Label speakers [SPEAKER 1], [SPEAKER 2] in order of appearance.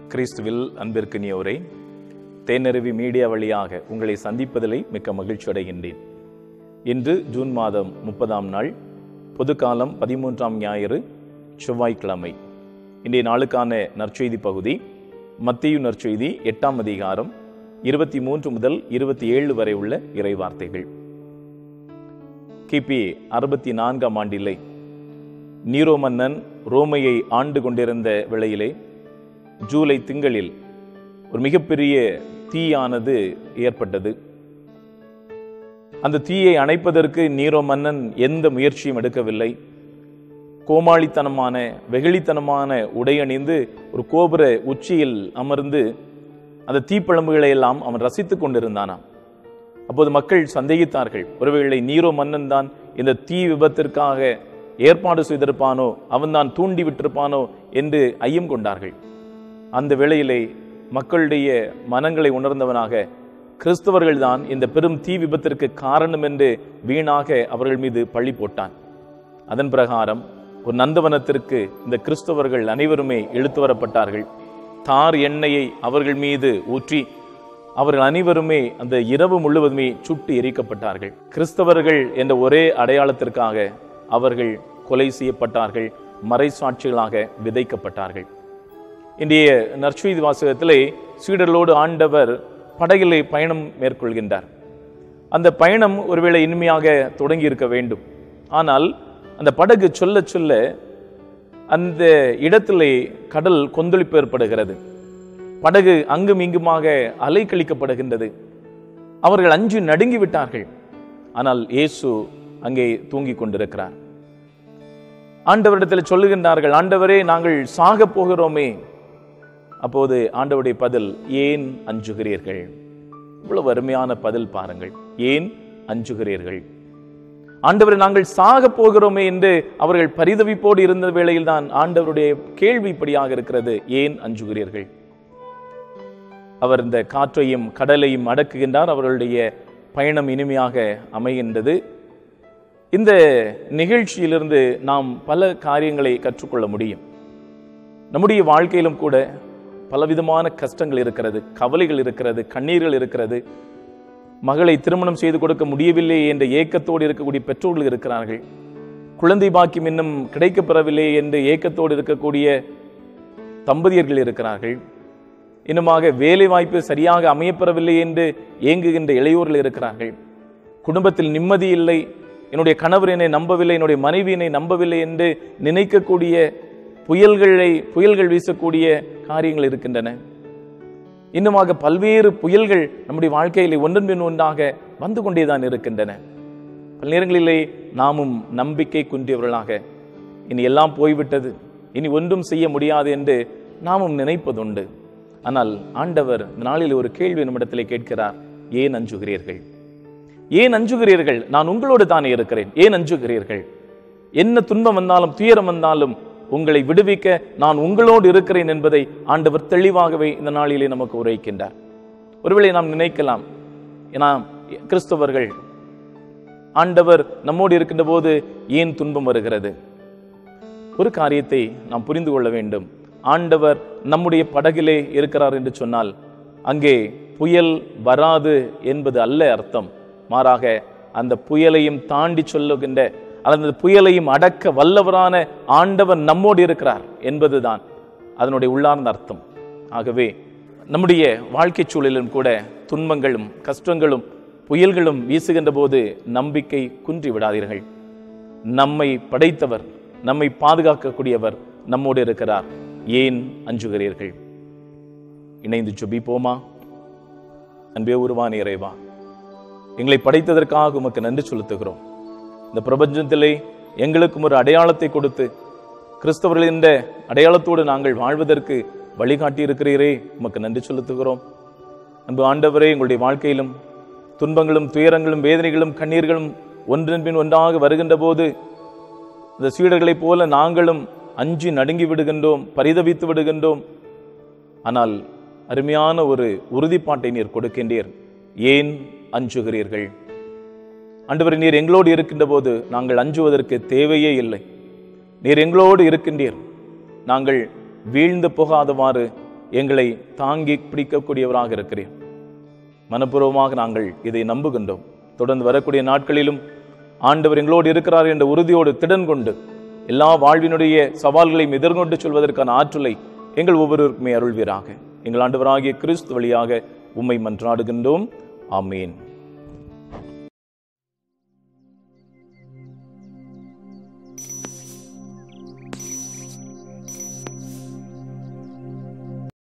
[SPEAKER 1] கிறிஸ்துவில் அன்பிற்கினியோரே தேனருவி மீடியா வழியாக உங்களை சந்திப்பதிலே மிக்க மகிழ்ச்சி அடைகின்றேன் இன்று ஜூன் மாதம் முப்பதாம் நாள் பொதுக்காலம் பதிமூன்றாம் ஞாயிறு செவ்வாய்க்கிழமை இன்றைய நாளுக்கான நற்செய்தி பகுதி மத்திய நற்செய்தி எட்டாம் அதிகாரம் இருபத்தி மூன்று முதல் இருபத்தி ஏழு வரை உள்ள இறைவார்த்தைகள் கிபி அறுபத்தி நான்காம் ஆண்டிலே நீரோ மன்னன் ரோமையை ஆண்டு கொண்டிருந்த வேளையிலே ஜூலை திங்களில் ஒரு மிகப்பெரிய தீயானது ஏற்பட்டது அந்த தீயை அணைப்பதற்கு நீரோ மன்னன் எந்த முயற்சியும் எடுக்கவில்லை கோமாளித்தனமான வெகுளித்தனமான உடையணிந்து ஒரு கோபுர உச்சியில் அமர்ந்து அந்த தீப்பிழம்புகளை எல்லாம் அவன் ரசித்துக் கொண்டிருந்தானாம் அப்போது மக்கள் சந்தேகித்தார்கள் ஒருவேளை நீரோ மன்னன் தான் இந்த தீ விபத்திற்காக ஏற்பாடு செய்திருப்பானோ அவன்தான் தூண்டி விட்டிருப்பானோ என்று ஐயம் கொண்டார்கள் அந்த வேளையிலே மக்களுடைய மனங்களை உணர்ந்தவனாக கிறிஸ்தவர்கள் தான் இந்த பெரும் தீ விபத்திற்கு காரணம் என்று வீணாக அவர்கள் மீது பழி போட்டான் அதன் பிரகாரம் ஒரு நந்தவனத்திற்கு இந்த கிறிஸ்தவர்கள் அனைவருமே இழுத்து வரப்பட்டார்கள் தார் எண்ணெயை அவர்கள் மீது ஊற்றி அவர்கள் அனைவருமே அந்த இரவு முழுவதுமே சுட்டு எரிக்கப்பட்டார்கள் கிறிஸ்தவர்கள் என்ற ஒரே அடையாளத்திற்காக அவர்கள் கொலை செய்யப்பட்டார்கள் மறைசாட்சிகளாக விதைக்கப்பட்டார்கள் இன்றைய நற்செய்தி வாசகத்திலே சீடர்களோடு ஆண்டவர் படகிலே பயணம் மேற்கொள்கின்றார் அந்த பயணம் ஒருவேளை இனிமையாக தொடங்கி இருக்க வேண்டும் ஆனால் அந்த படகு சொல்ல சொல்ல அந்த இடத்திலே கடல் கொந்தளிப்பு ஏற்படுகிறது படகு அங்கும் இங்குமாக அலைக்கழிக்கப்படுகின்றது அவர்கள் அஞ்சு நடுங்கி விட்டார்கள் ஆனால் இயேசு அங்கே தூங்கிக் கொண்டிருக்கிறார் ஆண்டவரிடத்தில் சொல்லுகின்றார்கள் ஆண்டவரே நாங்கள் சாக போகிறோமே அப்போது ஆண்டவருடைய பதில் ஏன் அஞ்சுகிறீர்கள் இவ்வளவு அருமையான பதில் பாருங்கள் ஏன் அஞ்சுகிறீர்கள் ஆண்டவரை நாங்கள் சாக போகிறோமே என்று அவர்கள் பரிதவிப்போடு இருந்த வேளையில் தான் ஆண்டவருடைய கேள்வி இப்படியாக இருக்கிறது ஏன் அஞ்சுகிறீர்கள் அவர் இந்த காற்றையும் கடலையும் அடக்குகின்றார் அவர்களுடைய பயணம் இனிமையாக அமைகின்றது இந்த நிகழ்ச்சியிலிருந்து நாம் பல காரியங்களை கற்றுக்கொள்ள முடியும் நம்முடைய வாழ்க்கையிலும் கூட பலவிதமான கஷ்டங்கள் இருக்கிறது கவலைகள் இருக்கிறது கண்ணீர்கள் இருக்கிறது மகளை திருமணம் செய்து கொடுக்க முடியவில்லை என்ற ஏக்கத்தோடு இருக்கக்கூடிய பெற்றோர்கள் இருக்கிறார்கள் குழந்தை பாக்கியம் இன்னும் கிடைக்கப்பெறவில்லை என்ற ஏக்கத்தோடு இருக்கக்கூடிய தம்பதியர்கள் இருக்கிறார்கள் இன்னுமாக வேலை வாய்ப்பு சரியாக அமையப்பெறவில்லை என்று ஏங்குகின்ற இளையோர்கள் இருக்கிறார்கள் குடும்பத்தில் நிம்மதி இல்லை என்னுடைய கணவர் என்னை நம்பவில்லை என்னுடைய மனைவி என்னை நம்பவில்லை என்று நினைக்கக்கூடிய புயல்களை புயல்கள் வீசக்கூடிய காரியங்கள் இருக்கின்றன இன்னுமாக பல்வேறு புயல்கள் நம்முடைய வாழ்க்கையிலே ஒன்றன் பின் ஒன்றாக வந்து கொண்டேதான் இருக்கின்றன பல நேரங்களிலே நாமும் நம்பிக்கை குன்றியவர்களாக இனி எல்லாம் போய்விட்டது இனி ஒன்றும் செய்ய முடியாது என்று நாமும் நினைப்பதுண்டு ஆனால் ஆண்டவர் இந்த நாளில் ஒரு கேள்வி நம்மிடத்திலே கேட்கிறார் ஏன் அஞ்சுகிறீர்கள் ஏன் அஞ்சுகிறீர்கள் நான் உங்களோடு தானே இருக்கிறேன் ஏன் அஞ்சுகிறீர்கள் என்ன துன்பம் வந்தாலும் துயரம் வந்தாலும் உங்களை விடுவிக்க நான் உங்களோடு இருக்கிறேன் என்பதை ஆண்டவர் தெளிவாகவே இந்த நாளிலே நமக்கு உரைக்கின்றார் ஒருவேளை நாம் நினைக்கலாம் ஏன்னா கிறிஸ்தவர்கள் ஆண்டவர் நம்மோடு இருக்கின்ற போது ஏன் துன்பம் வருகிறது ஒரு காரியத்தை நாம் புரிந்து கொள்ள வேண்டும் ஆண்டவர் நம்முடைய படகிலே இருக்கிறார் என்று சொன்னால் அங்கே புயல் வராது என்பது அல்ல அர்த்தம் மாறாக அந்த புயலையும் தாண்டி சொல்லுகின்ற அல்லது புயலையும் அடக்க வல்லவரான ஆண்டவர் நம்மோடு இருக்கிறார் என்பதுதான் அதனுடைய உள்ளார்ந்த அர்த்தம் ஆகவே நம்முடைய வாழ்க்கை சூழலிலும் கூட துன்பங்களும் கஷ்டங்களும் புயல்களும் வீசுகின்ற போது நம்பிக்கை குன்றி விடாதீர்கள் நம்மை படைத்தவர் நம்மை பாதுகாக்கக்கூடியவர் நம்மோடு இருக்கிறார் ஏன் அஞ்சுகிறீர்கள் இணைந்து ஜொபிப்போமா அன்பே உருவான இறைவா எங்களை படைத்ததற்காக உமக்கு நன்றி செலுத்துகிறோம் இந்த பிரபஞ்சத்திலே எங்களுக்கும் ஒரு அடையாளத்தை கொடுத்து கிறிஸ்தவர்கள் என்ற அடையாளத்தோடு நாங்கள் வாழ்வதற்கு வழிகாட்டி இருக்கிறீரே உமக்கு நன்றி செலுத்துகிறோம் அன்பு ஆண்டவரே எங்களுடைய வாழ்க்கையிலும் துன்பங்களும் துயரங்களும் வேதனைகளும் கண்ணீர்களும் ஒன்றன் பின் ஒன்றாக வருகின்ற போது இந்த சீடர்களைப் போல நாங்களும் அஞ்சி நடுங்கி விடுகின்றோம் பரிதவித்து விடுகின்றோம் ஆனால் அருமையான ஒரு உறுதிப்பாட்டை நீர் கொடுக்கின்றீர் ஏன் அஞ்சுகிறீர்கள் ஆண்டவர் நீர் எங்களோடு இருக்கின்ற போது நாங்கள் அஞ்சுவதற்கு தேவையே இல்லை நீர் எங்களோடு இருக்கின்றீர் நாங்கள் வீழ்ந்து போகாதவாறு எங்களை தாங்கி பிடிக்கக்கூடியவராக இருக்கிறேன் மனப்பூர்வமாக நாங்கள் இதை நம்புகின்றோம் தொடர்ந்து வரக்கூடிய நாட்களிலும் ஆண்டவர் எங்களோடு இருக்கிறார் என்ற உறுதியோடு திடன் கொண்டு எல்லா வாழ்வினுடைய சவால்களையும் எதிர்கொண்டு சொல்வதற்கான ஆற்றலை எங்கள் ஒவ்வொருவருக்குமே அருள்வீராக எங்கள் ஆண்டவராகிய கிறிஸ்து வழியாக உம்மை மன்றாடுகின்றோம் ஆமேன்